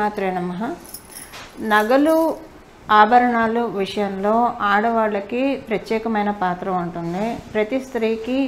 శ్రీమాత్రే నమ నగలు ఆభరణాలు విషయంలో ఆడవాళ్ళకి ప్రత్యేకమైన పాత్ర ఉంటుంది ప్రతి స్త్రీకి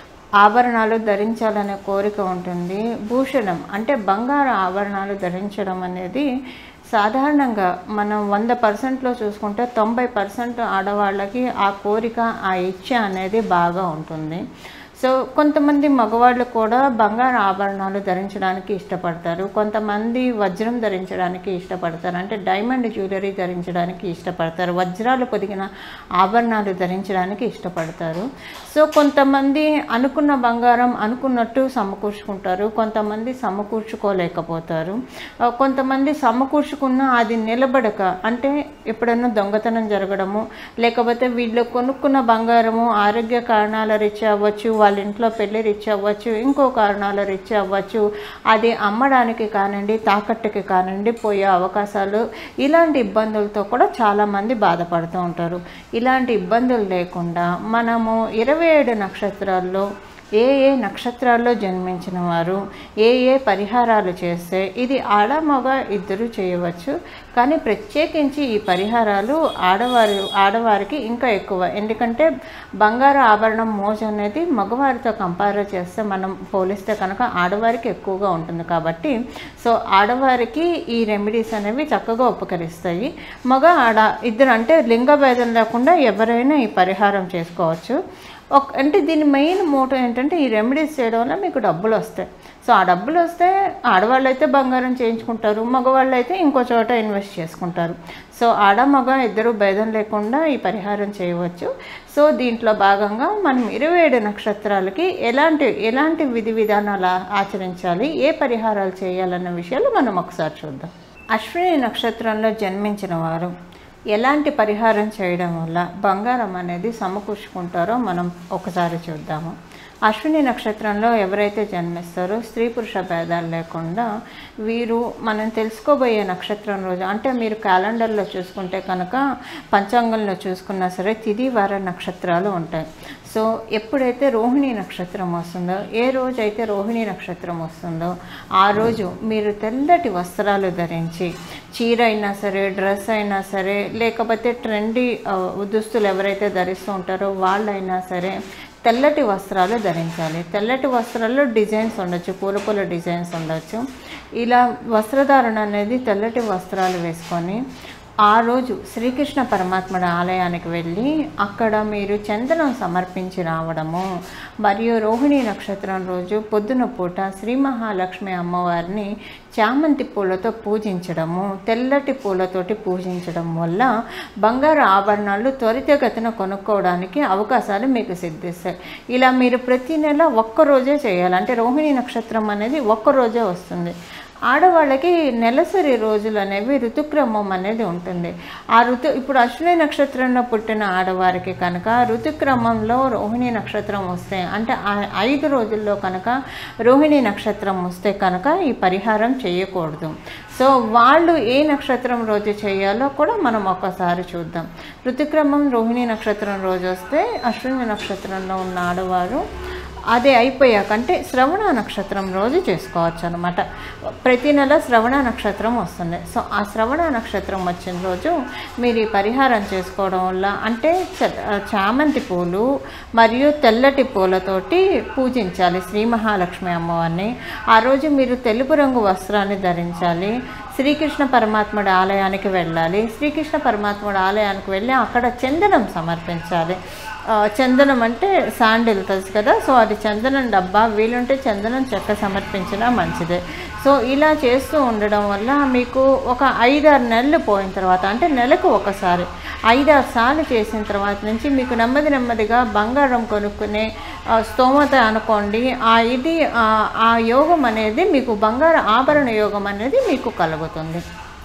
ఆభరణాలు ధరించాలనే కోరిక ఉంటుంది భూషణం అంటే బంగారు ఆభరణాలు ధరించడం అనేది సాధారణంగా మనం వంద పర్సెంట్లో చూసుకుంటే తొంభై పర్సెంట్ ఆడవాళ్ళకి ఆ కోరిక ఆ ఇచ్చ అనేది బాగా ఉంటుంది సో కొంతమంది మగవాళ్ళు కూడా బంగారు ఆభరణాలు ధరించడానికి ఇష్టపడతారు కొంతమంది వజ్రం ధరించడానికి ఇష్టపడతారు అంటే డైమండ్ జ్యువెలరీ ధరించడానికి ఇష్టపడతారు వజ్రాలు పొదిగిన ఆభరణాలు ధరించడానికి ఇష్టపడతారు సో కొంతమంది అనుకున్న బంగారం అనుకున్నట్టు సమకూర్చుకుంటారు కొంతమంది సమకూర్చుకోలేకపోతారు ఆ, కొంతమంది సమకూర్చుకున్న అది నిలబడక అంటే ఎప్పుడైనా దొంగతనం జరగడము లేకపోతే వీళ్ళు కొనుక్కున్న బంగారము ఆరోగ్య కారణాల రీత్యా అవ్వచ్చు వాళ్ళ ఇంట్లో పెళ్లి రీత్యా అవ్వచ్చు ఇంకో కారణాల రీత్యా అవ్వచ్చు అది అమ్మడానికి కానివ్వండి తాకట్టుకి కానివ్వండి పోయే అవకాశాలు ఇలాంటి ఇబ్బందులతో కూడా చాలామంది బాధపడుతూ ఉంటారు ఇలాంటి ఇబ్బందులు లేకుండా మనము ఇరవై ఏడు నక్షత్రాల్లో ఏ ఏ నక్షత్రాల్లో జన్మించిన వారు ఏ ఏ పరిహారాలు చేస్తే ఇది ఆడ మగ ఇద్దరు చేయవచ్చు కానీ ప్రత్యేకించి ఈ పరిహారాలు ఆడవారు ఆడవారికి ఇంకా ఎక్కువ ఎందుకంటే బంగారు ఆభరణం మోజు అనేది మగవారితో కంపేర్ చేస్తే మనం పోలిస్తే కనుక ఆడవారికి ఎక్కువగా ఉంటుంది కాబట్టి సో ఆడవారికి ఈ రెమెడీస్ అనేవి చక్కగా ఉపకరిస్తాయి మగ ఆడ ఇద్దరు అంటే లింగ భేదం లేకుండా ఎవరైనా ఈ పరిహారం చేసుకోవచ్చు ఒక అంటే దీని మెయిన్ మోటో ఏంటంటే ఈ రెమెడీస్ చేయడం వల్ల మీకు డబ్బులు వస్తాయి సో ఆ డబ్బులు వస్తే ఆడవాళ్ళు అయితే బంగారం చేయించుకుంటారు మగవాళ్ళు అయితే ఇంకో చోట ఇన్వెస్ట్ చేసుకుంటారు సో ఆడ మగ ఇద్దరు భేదం లేకుండా ఈ పరిహారం చేయవచ్చు సో దీంట్లో భాగంగా మనం ఇరవై ఏడు నక్షత్రాలకి ఎలాంటి ఎలాంటి విధి విధానాలు ఆ- ఆచరించాలి ఏ పరిహారాలు చేయాలన్న విషయాలు మనం ఒకసారి చూద్దాం అశ్విని నక్షత్రంలో జన్మించిన వారు ఎలాంటి పరిహారం చేయడం వల్ల బంగారం అనేది సమకూర్చుకుంటారో మనం ఒకసారి చూద్దాము అశ్విని నక్షత్రంలో ఎవరైతే జన్మిస్తారో స్త్రీ పురుష భేదాలు లేకుండా వీరు మనం తెలుసుకోబోయే నక్షత్రం రోజు అంటే మీరు క్యాలెండర్లో చూసుకుంటే కనుక పంచాంగంలో చూసుకున్నా సరే తిది వార నక్షత్రాలు ఉంటాయి సో ఎప్పుడైతే రోహిణి నక్షత్రం వస్తుందో ఏ రోజు అయితే రోహిణి నక్షత్రం వస్తుందో ఆ రోజు మీరు తెల్లటి వస్త్రాలు ధరించి చీర అయినా సరే డ్రెస్ అయినా సరే లేకపోతే ట్రెండీ ఆ, దుస్తులు ఎవరైతే ధరిస్తూ ఉంటారో వాళ్ళైనా సరే తెల్లటి వస్త్రాలు ధరించాలి తెల్లటి వస్త్రాల్లో డిజైన్స్ ఉండొచ్చు పూల పూల డిజైన్స్ ఉండొచ్చు ఇలా వస్త్రధారణ అనేది తెల్లటి వస్త్రాలు వేసుకొని ఆ రోజు శ్రీకృష్ణ పరమాత్ముడి ఆలయానికి వెళ్ళి అక్కడ మీరు చందనం సమర్పించి రావడము మరియు రోహిణి నక్షత్రం రోజు పొద్దున పూట శ్రీ మహాలక్ష్మి అమ్మవారిని చామంతి పూలతో పూజించడము తెల్లటి పూలతోటి పూజించడం వల్ల బంగారు ఆభరణాలు త్వరితగతిన కొనుక్కోవడానికి అవకాశాలు మీకు సిద్ధిస్తాయి ఇలా మీరు ప్రతి నెల ఒక్కరోజే చేయాలి అంటే రోహిణి నక్షత్రం అనేది ఒక్కరోజే వస్తుంది ఆడవాళ్ళకి నెలసరి రోజులు అనేవి ఋతుక్రమం అనేది ఉంటుంది ఆ ఋతు ఇప్పుడు అశ్విని నక్షత్రంలో పుట్టిన ఆడవారికి కనుక ఋతుక్రమంలో రోహిణి నక్షత్రం వస్తే అంటే ఆ ఐదు రోజుల్లో కనుక రోహిణి నక్షత్రం వస్తే కనుక ఈ పరిహారం చేయకూడదు సో వాళ్ళు ఏ నక్షత్రం రోజు చేయాలో కూడా మనం ఒకసారి చూద్దాం ఋతుక్రమం రోహిణి నక్షత్రం రోజు వస్తే అశ్విని నక్షత్రంలో ఉన్న ఆడవారు అదే అయిపోయాక అంటే శ్రవణ నక్షత్రం రోజు చేసుకోవచ్చు అనమాట ప్రతి నెల శ్రవణ నక్షత్రం వస్తుంది సో ఆ శ్రవణ నక్షత్రం వచ్చిన రోజు మీరు ఈ పరిహారం చేసుకోవడం వల్ల అంటే చ- చామంతి పూలు మరియు తెల్లటి పూలతోటి పూజించాలి శ్రీ మహాలక్ష్మి అమ్మవారిని ఆ రోజు మీరు తెలుపు రంగు వస్త్రాన్ని ధరించాలి శ్రీకృష్ణ పరమాత్ముడి ఆలయానికి వెళ్ళాలి శ్రీకృష్ణ పరమాత్ముడి ఆలయానికి వెళ్ళి అక్కడ చందనం సమర్పించాలి ఆ, చందనం అంటే శాండిల్ తెలుసు కదా సో అది చందనం డబ్బా వీలుంటే చందనం చెక్క సమర్పించినా మంచిదే సో ఇలా చేస్తూ ఉండడం వల్ల మీకు ఒక ఐదారు నెలలు పోయిన తర్వాత అంటే నెలకు ఒకసారి ఐదారు సార్లు చేసిన తర్వాత నుంచి మీకు నెమ్మది నెమ్మదిగా బంగారం కొనుక్కునే ఆ, స్తోమత అనుకోండి ఆ ఇది ఆ, ఆ యోగం అనేది మీకు బంగారు ఆభరణ యోగం అనేది మీకు కలుగుతుంది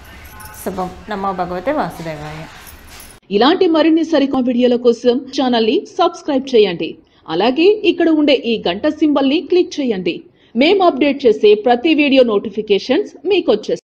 శుభం నమో భగవతే వాసుదేవాయ ఇలాంటి మరిన్ని సరికొత్త వీడియోల కోసం ఛానల్ ని సబ్స్క్రైబ్ చేయండి అలాగే ఇక్కడ ఉండే ఈ గంట సింబల్ ని క్లిక్ చేయండి మేము అప్డేట్ చేసే ప్రతి వీడియో నోటిఫికేషన్స్ మీకు వచ్చేస్తాయి